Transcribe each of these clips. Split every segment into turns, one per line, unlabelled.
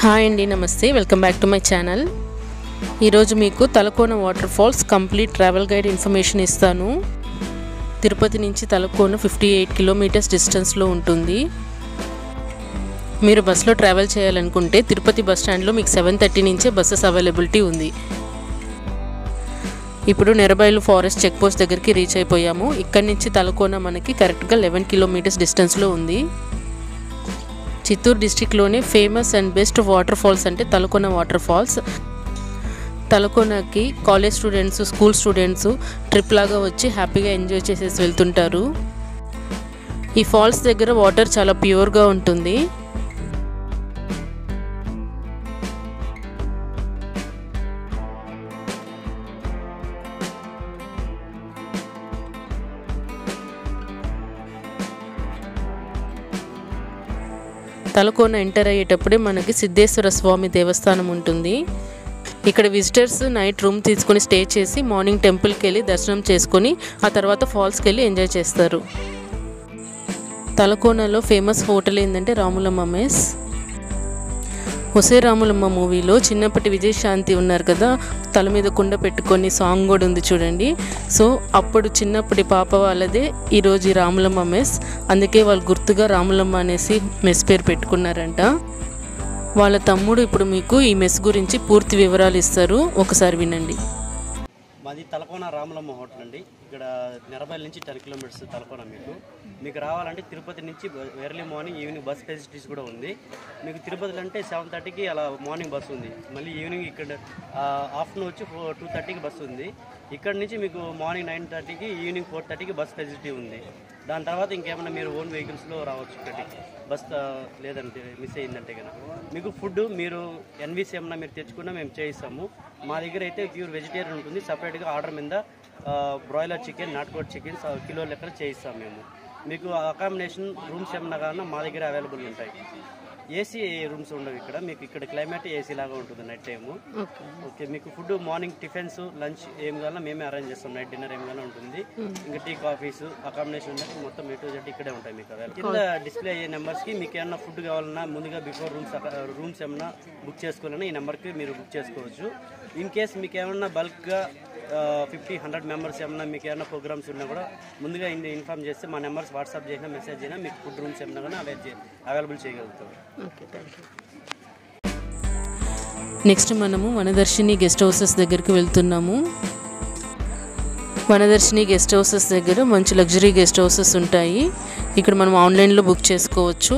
hi అండి నమస్తే welcome back to my channel ఈరోజు మీకు Talakona water falls complete travel guide information ఇస్తాను తిరుపతి నుంచి తలకోన ఫిఫ్టీ ఎయిట్ కిలోమీటర్స్ డిస్టెన్స్లో ఉంటుంది మీరు బస్సులో ట్రావెల్ చేయాలనుకుంటే తిరుపతి బస్ స్టాండ్లో మీకు సెవెన్ థర్టీ నుంచే బస్సెస్ అవైలబిలిటీ ఉంది ఇప్పుడు నెరబైలు ఫారెస్ట్ చెక్ పోస్ట్ దగ్గరికి రీచ్ అయిపోయాము ఇక్కడి నుంచి తలకోన మనకి కరెక్ట్గా లెవెన్ కిలోమీటర్స్ డిస్టెన్స్లో ఉంది చిత్తూరు డిస్టిక్లోనే famous and best water falls అంటే తలకోన వాటర్ ఫాల్స్ తలకోనకి college students school students trip లాగా వచ్చి హ్యాపీగా ఎంజాయ్ చేసేసి వెళ్తుంటారు ఈ ఫాల్స్ దగ్గర వాటర్ చాలా ప్యూర్గా ఉంటుంది తలకోన ఎంటర్ అయ్యేటప్పుడే మనకి సిద్ధేశ్వర స్వామి దేవస్థానం ఉంటుంది ఇక్కడ విజిటర్స్ నైట్ రూమ్ తీసుకొని స్టే చేసి మార్నింగ్ టెంపుల్కి వెళ్ళి దర్శనం చేసుకొని ఆ తర్వాత ఫాల్స్కి వెళ్ళి ఎంజాయ్ చేస్తారు తలకోనలో ఫేమస్ హోటల్ ఏంటంటే రాములమ్మ మెస్ ఒసే రాములమ్మ మూవీలో చిన్నప్పటి విజయశాంతి ఉన్నారు కదా తల మీద కుండ పెట్టుకొని సాంగ్ కూడా ఉంది చూడండి సో అప్పుడు చిన్నప్పటి పాప వాళ్ళదే ఈరోజు ఈ రాములమ్మ మెస్ అందుకే వాళ్ళు గుర్తుగా రాములమ్మ అనేసి మెస్ పేరు పెట్టుకున్నారంట వాళ్ళ తమ్ముడు ఇప్పుడు మీకు ఈ మెస్ గురించి పూర్తి వివరాలు ఇస్తారు ఒకసారి వినండి
మాది తలకోన రామలమ్మ హోటల్ అండి ఇక్కడ నెరబైల్ నుంచి టెన్ కిలోమీటర్స్ తలకోన మీకు మీకు రావాలంటే తిరుపతి నుంచి early morning evening bus facilities కూడా ఉంది మీకు తిరుపతిలో అంటే సెవెన్ థర్టీకి అలా మార్నింగ్ బస్సు ఉంది మళ్ళీ ఈవినింగ్ ఇక్కడ ఆఫ్టర్నూన్ వచ్చి టూ థర్టీకి బస్సు ఉంది ఇక్కడ నుంచి మీకు మార్నింగ్ నైన్ థర్టీకి ఈవినింగ్ ఫోర్ థర్టీకి బస్ ఫెసిలిటీ ఉంది దాని తర్వాత ఇంకేమైనా మీరు ఓన్ వెహికల్స్లో రావచ్చు ఇక్కడికి బస్ ఆ, లేదంటే మిస్ అయిందంటే కనుక మీకు ఫుడ్ మీరు ఎన్వీసీ ఏమన్నా మీరు తెచ్చుకున్నా మేము చేయిస్తాము మా దగ్గర అయితే ప్యూర్ వెజిటేరియన్ ఉంటుంది సపరేట్గా ఆర్డర్ మీద బ్రాయిలర్ చికెన్ నాటుకోడ్ చికెన్ కిలో లెక్కన చేయిస్తాం మేము మీకు అకామిడేషన్ రూమ్స్ ఏమన్నా కానీ మా దగ్గర అవైలబుల్ ఉంటాయి ఏసీ రూమ్స్ ఉండవు ఇక్కడ మీకు ఇక్కడ క్లైమేట్ ఏసీ లాగా ఉంటుంది నైట్ టైము ఓకే మీకు ఫుడ్ మార్నింగ్ టిఫిన్స్ లంచ్ ఏం కావాలన్నా మేమే అరేంజ్ చేస్తాం నైట్ డిన్నర్ ఏం కావాలన్నా ఉంటుంది ఇంకా టీ కాఫీస్ అకామిడేషన్ ఉండదు మొత్తం ఎటు జెడ్ ఇక్కడే ఉంటాయి మీకు అవైలబుల్ కింద డిస్ప్లే అయ్యే నెంబర్స్ కి మీకు ఏమన్నా ఫుడ్ కావాలన్నా ముందుగా బిఫోర్ రూమ్స్ రూమ్స్ ఏమన్నా బుక్ చేసుకోవాలన్నా ఈ నెంబర్కి మీరు బుక్ చేసుకోవచ్చు ఇన్ కేస్ మీకు ఏమన్నా బల్క్గా ఫిఫ్టీ హండ్రెడ్ మెంబర్స్ ఏమన్నా మీకు ఏమన్నా ప్రోగ్రామ్స్ ఉన్నా కూడా ముందుగా ఇన్ ఇన్ఫామ్ చేస్తే మా నెంబర్స్ వాట్సాప్ చేసినా మెసేజ్ అయినా మీకు ఫుడ్ రూమ్స్ ఏమన్నా కానీ అవైల్ అవైలబుల్ చేయగలుగుతాం
ఓకే థ్యాంక్ యూ నెక్స్ట్ మనము వనదర్శిని గెస్ట్ హౌసెస్ దగ్గరికి వెళ్తున్నాము వనదర్శిని గెస్ట్ హౌసెస్ దగ్గర మంచి లగ్జరీ గెస్ట్ హౌసెస్ ఉంటాయి ఇక్కడ మనం ఆన్లైన్లో బుక్ చేసుకోవచ్చు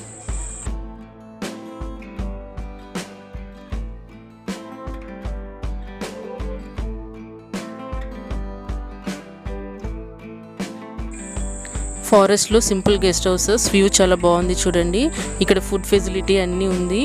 ఫారెస్ట్లో సింపుల్ గెస్ట్ హౌసెస్ వ్యూ చాలా బాగుంది చూడండి ఇక్కడ ఫుడ్ ఫెసిలిటీ అన్నీ ఉంది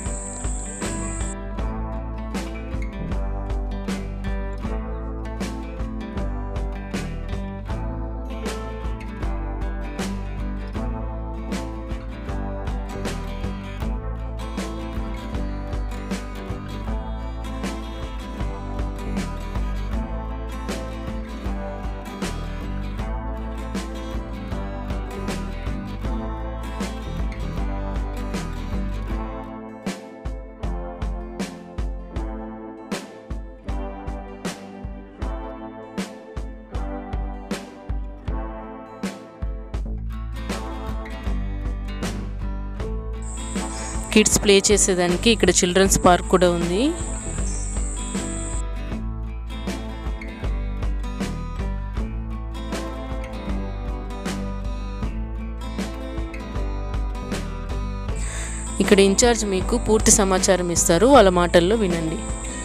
కిడ్స్ ప్లే చేసేదానికి ఇక్కడ చిల్డ్రన్స్ పార్క్ కూడా ఉంది ఇక్కడ ఇన్ఛార్జ్ మీకు పూర్తి సమాచారం ఇస్తారు వాళ్ళ మాటల్లో వినండి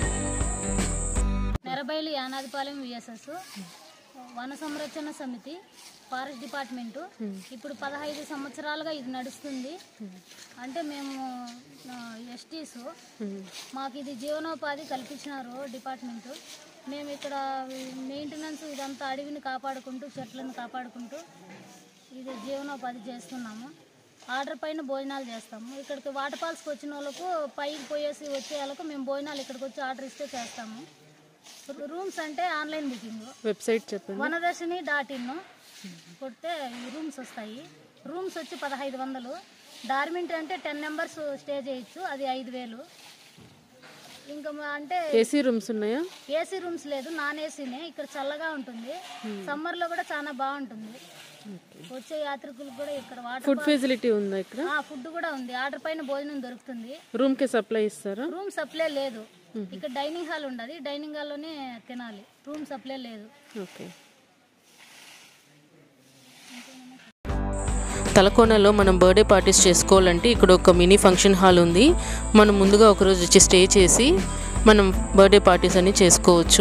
నెరబైలు యానాదిపాలెం విఎస్ఎస్ వన సంరక్షణ సమితి ఫారెస్ట్ డిపార్ట్మెంటు ఇప్పుడు పదహైదు సంవత్సరాలుగా ఇది నడుస్తుంది అంటే మేము ఎస్టీస్ మాకు ఇది జీవనోపాధి కల్పించినారు డిపార్ట్మెంటు మేము ఇక్కడ మెయింటెనెన్స్ ఇదంతా అడవిని కాపాడుకుంటూ చెట్లను కాపాడుకుంటూ ఇది జీవనోపాధి చేస్తున్నాము ఆర్డర్ పైన భోజనాలు చేస్తాము ఇక్కడికి వాటర్ ఫాల్స్కి వచ్చిన వాళ్ళకు పైకి పోయేసి వచ్చే వాళ్ళకు మేము భోజనాలు ఇక్కడికి వచ్చి ఆర్డర్ ఇస్తే చేస్తాము రూమ్స్ అంటే ఆన్లైన్ బుకింగ్
వెబ్సైట్ చెప్పండి
వనదర్శిని డాట్ ఇన్ కొడితే ఈ రూమ్స్ వస్తాయి రూమ్స్ వచ్చి పదహైదు వందలు డార్మింట్ అంటే టెన్ మెంబర్స్ స్టే చేయొచ్చు అది ఐదు వేలు ఇంకా మా- అంటే
ఏసీ రూమ్స్ ఉన్నాయా
ఏసీ రూమ్స్ లేదు నాన్ ఏసీనే ఇక్కడ చల్లగా ఉంటుంది సమ్మర్ లో కూడా చాలా బాగుంటుంది వచ్చే యాత్రికులకు కూడా ఇక్కడ వాటర్
ఫుడ్ ఫెసిలిటీ ఉందా ఇక్కడ
ఫుడ్ కూడా ఉంది ఆర్డర్ పైన భోజనం దొరుకుతుంది
రూమ్కి సప్లై ఇస్తారా
రూమ్ సప్లై లేదు ఇక్కడ డైనింగ్ హాల్ ఉండదు డైనింగ్ హాల్లోనే తినాలి రూమ్ సప్లై లేదు
ఓకే తలకోనలో మనం బర్త్డే పార్టీస్ చేసుకోవాలంటే ఇక్కడ ఒక మినీ ఫంక్షన్ హాల్ ఉంది మనం ముందుగా ఒకరోజు వచ్చి స్టే చేసి మనం బర్త్డే పార్టీస్ అన్ని చేసుకోవచ్చు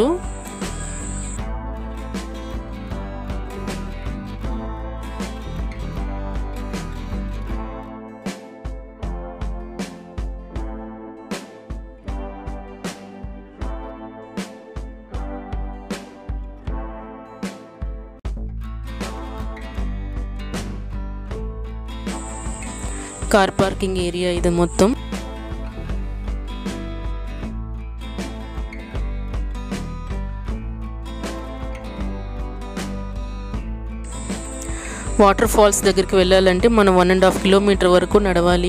కార్ పార్కింగ్ ఏరియా ఇది మొత్తం వాటర్ ఫాల్స్ దగ్గరికి వెళ్ళాలంటే మనం వన్ అండ్ హాఫ్ కిలోమీటర్ వరకు నడవాలి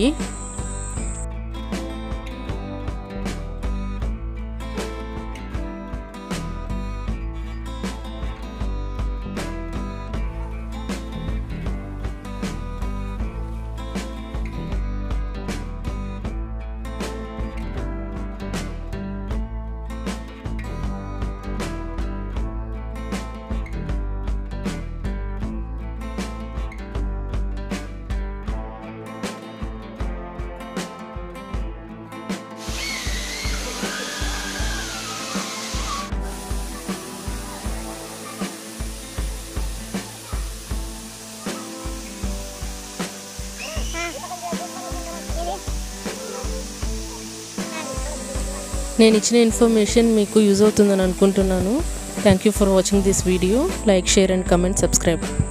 నేను ఇచ్చిన ఇన్ఫర్మేషన్ మీకు యూజ్ అవుతుందని అనుకుంటున్నాను thank you for watching this video like share and comment subscribe